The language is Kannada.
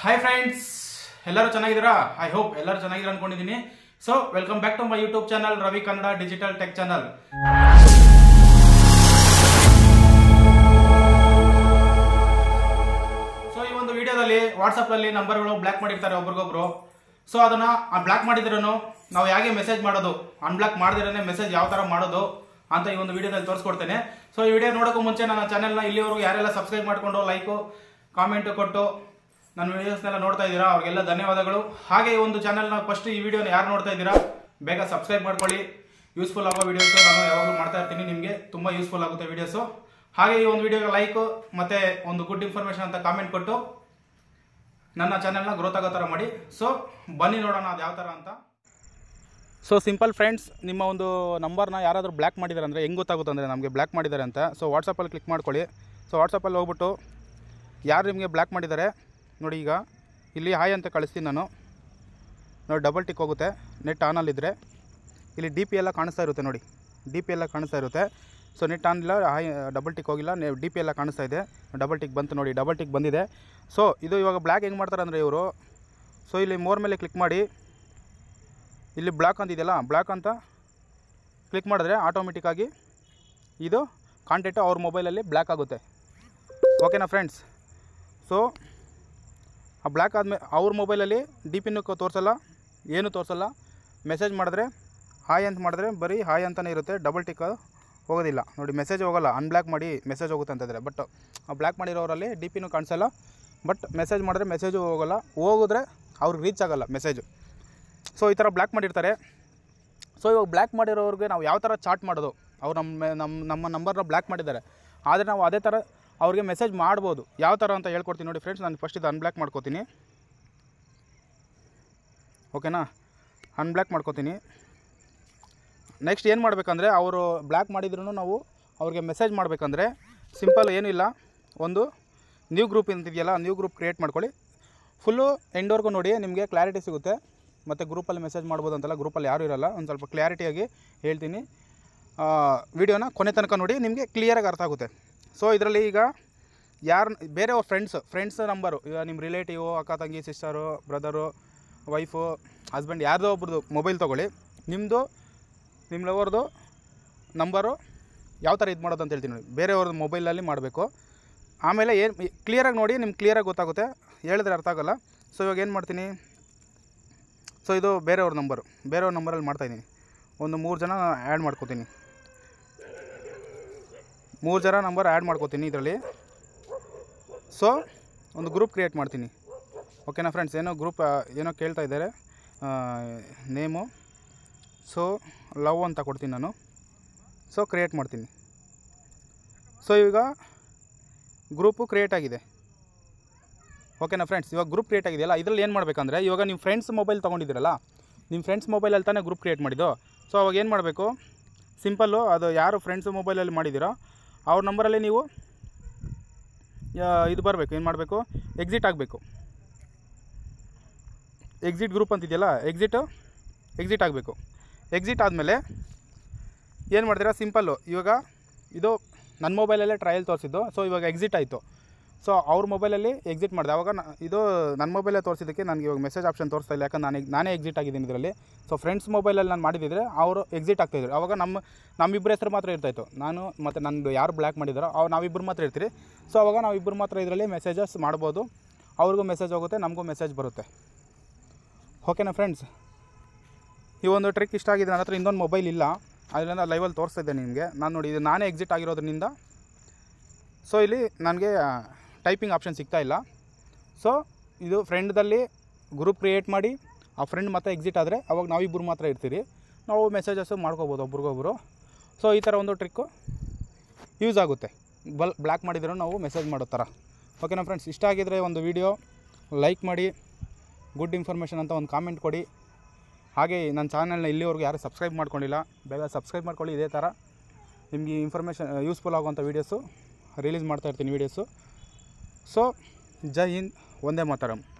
ಹಾಯ್ ಫ್ರೆಂಡ್ಸ್ ಎಲ್ಲರೂ ಚೆನ್ನಾಗಿದ್ದೀರಾ ಐ ಹೋಪ್ ಎಲ್ಲರೂ ಚೆನ್ನಾಗಿದ್ದೀರಾ ಅನ್ಕೊಂಡಿದ್ದೀನಿ so welcome back to my YouTube channel Ravi Kannada digital tech channel so ಈ ಒಂದು ವಿಡಿಯೋದಲ್ಲಿ ವಾಟ್ಸಪ್ ಅಲ್ಲಿ ನಂಬರ್ಗಳು ಬ್ಲಾಕ್ ಮಾಡಿರ್ತಾರೆ ಒಬ್ರಿಗೊಬ್ರು ಸೊ ಅದನ್ನ ಬ್ಲಾಕ್ ಮಾಡಿದ್ರೂ ನಾವು ಹೇಗೆ ಮೆಸೇಜ್ ಮಾಡೋದು ಅನ್ಬ್ಲಾಕ್ ಮಾಡಿದ್ರೆ ಮೆಸೇಜ್ ಯಾವ ತರ ಮಾಡೋದು ಅಂತ ಈ ಒಂದು ವಿಡಿಯೋದಲ್ಲಿ ತೋರಿಸ್ಕೊಡ್ತೇನೆ ಸೊ ಈ ವಿಡಿಯೋ ನೋಡೋಕ್ಕೂ ಮುಂಚೆ ನನ್ನ ಚಾನೆಲ್ನ ಇಲ್ಲಿವರೆಗೂ ಯಾರೆಲ್ಲ ಸಬ್ಸ್ಕ್ರೈಬ್ ಮಾಡಿಕೊಂಡು ಲೈಕು ಕಾಮೆಂಟ್ ಕೊಟ್ಟು ನನ್ನ ವಿಡಿಯೋಸ್ನೆಲ್ಲ ನೋಡ್ತಾ ಇದ್ದೀರಾ ಅವ್ರಿಗೆಲ್ಲ ಧನ್ಯವಾದಗಳು ಹಾಗೆ ಈ ಒಂದು ಚಾನೆಲ್ನ ಫಸ್ಟ್ ಈ ವಿಡಿಯೋನ ಯಾರು ನೋಡ್ತಾ ಇದ್ದೀರಾ ಬೇಗ ಸಬ್ಸ್ಕ್ರೈಬ್ ಮಾಡ್ಕೊಳ್ಳಿ ಯೂಸ್ಫುಲ್ ಆಗೋ ವಿಡಿಯೋಸ್ ನಾನು ಯಾವಾಗಲೂ ಮಾಡ್ತಾ ಇರ್ತೀನಿ ನಿಮಗೆ ತುಂಬ ಯೂಸ್ಫುಲ್ ಆಗುತ್ತೆ ವಿಡಿಯೋಸು ಹಾಗೆ ಈ ಒಂದು ವಿಡಿಯೋಗೆ ಲೈಕ್ ಮತ್ತೆ ಒಂದು ಗುಡ್ ಇನ್ಫಾರ್ಮೇಶನ್ ಅಂತ ಕಾಮೆಂಟ್ ಕೊಟ್ಟು ನನ್ನ ಚಾನೆಲ್ನ ಗ್ರೋತ್ ಆಗೋ ಥರ ಮಾಡಿ ಸೊ ಬನ್ನಿ ನೋಡೋಣ ಅದು ಯಾವ ಥರ ಅಂತ ಸೊ ಸಿಂಪಲ್ ಫ್ರೆಂಡ್ಸ್ ನಿಮ್ಮ ಒಂದು ನಂಬರ್ನ ಯಾರಾದರೂ ಬ್ಲ್ಯಾಕ್ ಮಾಡಿದ್ದಾರೆ ಅಂದರೆ ಹೆಂಗೆ ಗೊತ್ತಾಗುತ್ತೆ ಅಂದರೆ ನಮಗೆ ಬ್ಲ್ಯಾಕ್ ಮಾಡಿದ್ದಾರೆ ಅಂತ ಸೊ ವಾಟ್ಸಪ್ಪಲ್ಲಿ ಕ್ಲಿಕ್ ಮಾಡ್ಕೊಳ್ಳಿ ಸೊ ವಾಟ್ಸಪ್ಪಲ್ಲಿ ಹೋಗ್ಬಿಟ್ಟು ಯಾರು ನಿಮಗೆ ಬ್ಲ್ಯಾಕ್ ಮಾಡಿದ್ದಾರೆ ನೋಡಿ ಈಗ ಇಲ್ಲಿ ಹಾಯ್ ಅಂತ ಕಳಿಸ್ತೀನಿ ನಾನು ನೋಡಿ ಡಬಲ್ ಟಿಕ್ ಹೋಗುತ್ತೆ ನೆಟ್ ಆನಲ್ಲಿದ್ದರೆ ಇಲ್ಲಿ ಡಿ ಪಿ ಎಲ್ಲ ಕಾಣಿಸ್ತಾ ಇರುತ್ತೆ ನೋಡಿ ಡಿ ಪಿ ಎಲ್ಲ ಕಾಣಿಸ್ತಾ ಇರುತ್ತೆ ಸೊ ನೆಟ್ ಆನ್ ಇಲ್ಲ ಹಾಯ್ ಡಬಲ್ ಟಿಕ್ ಹೋಗಿಲ್ಲ ಡಿ ಪಿ ಎಲ್ಲ ಕಾಣಿಸ್ತಾ ಇದೆ ಡಬಲ್ ಟಿಕ್ ಬಂತು ನೋಡಿ ಡಬಲ್ ಟಿಕ್ ಬಂದಿದೆ ಸೊ ಇದು ಇವಾಗ ಬ್ಲ್ಯಾಕ್ ಹೆಂಗೆ ಮಾಡ್ತಾರೆ ಅಂದರೆ ಇವರು ಸೊ ಇಲ್ಲಿ ಮೋರ್ ಮೇಲೆ ಕ್ಲಿಕ್ ಮಾಡಿ ಇಲ್ಲಿ ಬ್ಲಾಕ್ ಅಂತ ಇದೆಯಲ್ಲ ಬ್ಲಾಕ್ ಅಂತ ಕ್ಲಿಕ್ ಮಾಡಿದ್ರೆ ಆಟೋಮೆಟಿಕ್ಕಾಗಿ ಇದು ಕಾಂಟ್ಯಾಕ್ಟು ಅವ್ರ ಮೊಬೈಲಲ್ಲಿ ಬ್ಲ್ಯಾಕ್ ಆಗುತ್ತೆ ಓಕೆನಾ ಫ್ರೆಂಡ್ಸ್ ಸೊ ಆ ಬ್ಲ್ಯಾಕ್ ಆದಮೇಲೆ ಅವ್ರ ಮೊಬೈಲಲ್ಲಿ ಡಿ ಪಿನೂ ತೋರಿಸಲ್ಲ ಏನು ತೋರಿಸಲ್ಲ ಮೆಸೇಜ್ ಮಾಡಿದ್ರೆ ಹಾಯ್ ಅಂತ ಮಾಡಿದ್ರೆ ಬರೀ ಹಾಯ್ ಅಂತಲೇ ಇರುತ್ತೆ ಡಬಲ್ ಟಿಕ್ ಹೋಗೋದಿಲ್ಲ ನೋಡಿ ಮೆಸೇಜ್ ಹೋಗಲ್ಲ ಅನ್ಬ್ಲ್ಯಾಕ್ ಮಾಡಿ ಮೆಸೇಜ್ ಹೋಗುತ್ತೆ ಅಂತಂದರೆ ಬಟ್ ಆ ಬ್ಲ್ಯಾಕ್ ಮಾಡಿರೋರಲ್ಲಿ ಡಿ ಪಿನೂ ಕಾಣಿಸಲ್ಲ ಬಟ್ ಮೆಸೇಜ್ ಮಾಡಿದ್ರೆ ಮೆಸೇಜು ಹೋಗಲ್ಲ ಹೋಗಿದ್ರೆ ಅವ್ರಿಗೆ ರೀಚ್ ಆಗಲ್ಲ ಮೆಸೇಜು ಸೊ ಈ ಥರ ಬ್ಲ್ಯಾಕ್ ಮಾಡಿರ್ತಾರೆ ಸೊ ಇವಾಗ ಬ್ಲ್ಯಾಕ್ ಮಾಡಿರೋರಿಗೆ ನಾವು ಯಾವ ಥರ ಚಾಟ್ ಮಾಡೋದು ಅವ್ರು ನಮ್ಮ ನಮ್ಮ ನಮ್ಮ ನಂಬರ್ನ ಬ್ಲ್ಯಾಕ್ ಮಾಡಿದ್ದಾರೆ ಆದರೆ ನಾವು ಅದೇ ಥರ ಅವ್ರಿಗೆ ಮೆಸೇಜ್ ಮಾಡ್ಬೋದು ಯಾವ ಥರ ಅಂತ ಹೇಳ್ಕೊಡ್ತೀನಿ ನೋಡಿ ಫ್ರೆಂಡ್ಸ್ ನಾನು ಫಸ್ಟ್ ಇದು ಅನ್ಬ್ಲ್ಯಾಕ್ ಮಾಡ್ಕೋತೀನಿ ಓಕೆನಾ ಅನ್ಬ್ಲ್ಯಾಕ್ ಮಾಡ್ಕೋತೀನಿ ನೆಕ್ಸ್ಟ್ ಏನು ಮಾಡಬೇಕಂದ್ರೆ ಅವರು ಬ್ಲ್ಯಾಕ್ ಮಾಡಿದ್ರು ನಾವು ಅವ್ರಿಗೆ ಮೆಸೇಜ್ ಮಾಡಬೇಕಂದ್ರೆ ಸಿಂಪಲ್ ಏನಿಲ್ಲ ಒಂದು ನ್ಯೂ ಗ್ರೂಪ್ ಅಂತಿದೆಯಲ್ಲ ನ್ಯೂ ಗ್ರೂಪ್ ಕ್ರಿಯೇಟ್ ಮಾಡ್ಕೊಳ್ಳಿ ಫುಲ್ಲು ಎಂಡ್ವರೆಗೂ ನೋಡಿ ನಿಮಗೆ ಕ್ಲಾರಿಟಿ ಸಿಗುತ್ತೆ ಮತ್ತು ಗ್ರೂಪಲ್ಲಿ ಮೆಸೇಜ್ ಮಾಡ್ಬೋದು ಅಂತೆಲ್ಲ ಗ್ರೂಪಲ್ಲಿ ಯಾರೂ ಇರಲ್ಲ ಒಂದು ಸ್ವಲ್ಪ ಕ್ಲಾರಿಟಿಯಾಗಿ ಹೇಳ್ತೀನಿ ವಿಡಿಯೋನ ಕೊನೆ ತನಕ ನೋಡಿ ನಿಮಗೆ ಕ್ಲಿಯರಾಗಿ ಅರ್ಥ ಆಗುತ್ತೆ ಸೊ ಇದರಲ್ಲಿ ಈಗ ಯಾರು ಬೇರೆ ಫ್ರೆಂಡ್ಸ್ ಫ್ರೆಂಡ್ಸ್ ನಂಬರು ಈಗ ನಿಮ್ಮ ರಿಲೇಟಿವು ಅಕ್ಕ ತಂಗಿ ಸಿಸ್ಟರು ಬ್ರದರು ವೈಫು ಹಸ್ಬೆಂಡ್ ಯಾರ್ದೋ ಒಬ್ರದ್ದು ಮೊಬೈಲ್ ತೊಗೊಳ್ಳಿ ನಿಮ್ಮದು ನಿಮ್ಮ ಲವರ್ದು ನಂಬರು ಯಾವ ಥರ ಇದು ಮಾಡೋದು ಅಂತ ಹೇಳ್ತೀನಿ ನೋಡಿ ಬೇರೆಯವ್ರದ್ದು ಮೊಬೈಲಲ್ಲಿ ಮಾಡಬೇಕು ಆಮೇಲೆ ಏನು ಕ್ಲಿಯರಾಗಿ ನೋಡಿ ನಿಮ್ಗೆ ಕ್ಲಿಯರಾಗಿ ಗೊತ್ತಾಗುತ್ತೆ ಹೇಳಿದ್ರೆ ಅರ್ಥ ಆಗೋಲ್ಲ ಸೊ ಇವಾಗ ಏನು ಮಾಡ್ತೀನಿ ಸೊ ಇದು ಬೇರೆಯವ್ರ ನಂಬರು ಬೇರೆಯವ್ರ ನಂಬರಲ್ಲಿ ಮಾಡ್ತಾಯಿದ್ದೀನಿ ಒಂದು ಮೂರು ಜನ ಆ್ಯಡ್ ಮಾಡ್ಕೋತೀನಿ ಮೂರು ಜನ ನಂಬರ್ ಆ್ಯಡ್ ಮಾಡ್ಕೋತೀನಿ ಇದರಲ್ಲಿ ಸೊ ಒಂದು ಗ್ರೂಪ್ ಕ್ರಿಯೇಟ್ ಮಾಡ್ತೀನಿ ಓಕೆನಾ ಫ್ರೆಂಡ್ಸ್ ಏನೋ ಗ್ರೂಪ್ ಏನೋ ಕೇಳ್ತಾ ಇದ್ದಾರೆ ನೇಮು ಸೊ ಲವ್ ಅಂತ ಕೊಡ್ತೀನಿ ನಾನು ಸೊ ಕ್ರಿಯೇಟ್ ಮಾಡ್ತೀನಿ ಸೊ ಈಗ ಗ್ರೂಪು ಕ್ರಿಯೇಟ್ ಆಗಿದೆ ಓಕೆನಾ ಫ್ರೆಂಡ್ಸ್ ಇವಾಗ ಗ್ರೂಪ್ ಕ್ರಿಯೇಟ್ ಆಗಿದೆಯಲ್ಲ ಇದರಲ್ಲಿ ಏನು ಮಾಡಬೇಕಂದ್ರೆ ಇವಾಗ ನಿಮ್ಮ ಫ್ರೆಂಡ್ಸ್ ಮೊಬೈಲ್ ತೊಗೊಂಡಿದ್ದೀರಲ್ಲ ನಿಮ್ಮ ಫ್ರೆಂಡ್ಸ್ ಮೊಬೈಲಲ್ಲಿ ತಾನೇ ಗ್ರೂಪ್ ಕ್ರಿಯೇಟ್ ಮಾಡಿದ್ದು ಸೊ ಅವಾಗ ಏನು ಮಾಡಬೇಕು ಸಿಂಪಲ್ಲು ಅದು ಯಾರು ಫ್ರೆಂಡ್ಸ್ ಮೊಬೈಲಲ್ಲಿ ಮಾಡಿದ್ದೀರೋ ಅವ್ರ ನಂಬರಲ್ಲಿ ನೀವು ಯಾ- ಇದು ಬರಬೇಕು ಏನು ಮಾಡಬೇಕು ಎಕ್ಸಿಟ್ ಆಗಬೇಕು ಎಕ್ಸಿಟ್ ಗ್ರೂಪ್ ಅಂತಿದೆಯಲ್ಲ ಎಕ್ಸಿಟು ಎಕ್ಸಿಟ್ ಆಗಬೇಕು ಎಕ್ಸಿಟ್ ಆದಮೇಲೆ ಏನು ಮಾಡ್ತೀರಾ ಸಿಂಪಲ್ಲು ಇವಾಗ ಇದು ನನ್ನ ಮೊಬೈಲಲ್ಲೇ ಟ್ರಯಲ್ ತೋರಿಸಿದ್ದು ಸೊ ಇವಾಗ ಎಕ್ಸಿಟ್ ಆಯಿತು ಸೊ ಅವ್ರ ಮೊಬೈಲಲ್ಲಿ ಎಕ್ಸಿಟ್ ಮಾಡಿದೆ ಅವಾಗ ನ- ಇದು ನನ್ನ ಮೊಬೈಲೇ ತೋರಿಸಿದ್ದಕ್ಕೆ ನನಗೆ ಇವಾಗ ಮೆಸೇಜ್ ಆಪ್ಷನ್ ತೋರಿಸ್ತಾ ಇಲ್ಲ ಯಾಕಂದ್ರೆ ನಾನು ನಾನೇ ಎಕ್ಸಿಟ್ ಆಗಿದ್ದೀನಿ ಇದರಲ್ಲಿ ಸೊ ಫ್ರೆಂಡ್ಸ್ ಮೊಬೈಲಲ್ಲಿ ನಾನು ಮಾಡಿದ್ದಿದ್ರೆ ಅವರು ಎಕ್ಸಿಟ್ ಆಗ್ತಾಯಿದ್ರು ಅವಾಗ ನಮ್ಮ ನಮ್ಮಿಬ್ಬರ ಹೆಸರು ಮಾತ್ರ ಇರ್ತಾಯಿತ್ತು ನಾನು ಮತ್ತು ನಂದು ಯಾರು ಬ್ಲ್ಯಾಕ್ ಮಾಡಿದಾರೋ ಅವ್ರು ನಾವಿಬ್ಬರು ಮಾತ್ರ ಇರ್ತೀರಿ ಸೊ ಅವಾಗ ನಾವಿಬ್ಬರು ಮಾತ್ರ ಇದರಲ್ಲಿ ಮೆಸೇಜಸ್ ಮಾಡ್ಬೋದು ಅವ್ರಿಗೂ ಮೆಸೇಜ್ ಹೋಗುತ್ತೆ ನಮಗೂ ಮೆಸೇಜ್ ಬರುತ್ತೆ ಓಕೆನಾ ಫ್ರೆಂಡ್ಸ್ ಈ ಒಂದು ಟ್ರಿಕ್ ಇಷ್ಟ ಆಗಿದೆ ನನ್ನ ಹತ್ರ ಇನ್ನೊಂದು ಮೊಬೈಲ್ ಇಲ್ಲ ಅದರಿಂದ ಲೈವಲ್ಲಿ ತೋರಿಸ್ತಾ ಇದ್ದೆ ನಿಮಗೆ ನಾನು ನೋಡಿ ಇದು ನಾನೇ ಎಕ್ಸಿಟ್ ಆಗಿರೋದ್ರಿಂದ ಸೊ ಇಲ್ಲಿ ನನಗೆ ಟೈಪಿಂಗ್ ಆಪ್ಷನ್ ಸಿಗ್ತಾ ಇಲ್ಲ ಸೊ ಇದು ಫ್ರೆಂಡ್ದಲ್ಲಿ ಗ್ರೂಪ್ ಕ್ರಿಯೇಟ್ ಮಾಡಿ ಆ ಫ್ರೆಂಡ್ ಮತ್ತೆ ಎಕ್ಸಿಟ್ ಆದರೆ ಅವಾಗ ನಾವಿಬ್ಬರು ಮಾತ್ರ ಇರ್ತೀರಿ ನಾವು ಮೆಸೇಜಸ್ಸು ಮಾಡ್ಕೋಬೋದು ಒಬ್ರಿಗೊಬ್ರು ಸೊ ಈ ಥರ ಒಂದು ಟ್ರಿಕ್ಕು ಯೂಸ್ ಆಗುತ್ತೆ ಬಲ್ ಬ್ಲ್ಯಾಕ್ ಮಾಡಿದ್ರು ನಾವು ಮೆಸೇಜ್ ಮಾಡೋ ಥರ ಓಕೆನಾ ಫ್ರೆಂಡ್ಸ್ ಇಷ್ಟ ಆಗಿದ್ರೆ ಒಂದು ವಿಡಿಯೋ ಲೈಕ್ ಮಾಡಿ ಗುಡ್ ಇನ್ಫಾರ್ಮೇಷನ್ ಅಂತ ಒಂದು ಕಾಮೆಂಟ್ ಕೊಡಿ ಹಾಗೆ ನನ್ನ ಚಾನಲ್ನ ಇಲ್ಲಿವರೆಗೂ ಯಾರು ಸಬ್ಸ್ಕ್ರೈಬ್ ಮಾಡ್ಕೊಂಡಿಲ್ಲ ಬೇಗ ಸಬ್ಸ್ಕ್ರೈಬ್ ಮಾಡ್ಕೊಳ್ಳಿ ಇದೇ ಥರ ನಿಮಗೆ ಇನ್ಫಾರ್ಮೇಷನ್ ಯೂಸ್ಫುಲ್ ಆಗುವಂಥ ವೀಡಿಯೋಸು ರಿಲೀಸ್ ಮಾಡ್ತಾ ಇರ್ತೀನಿ ವೀಡಿಯೋಸು ಸೊ ಜೈ ಹಿಂದ್ ಒಂದೇ ಮಾತರಂ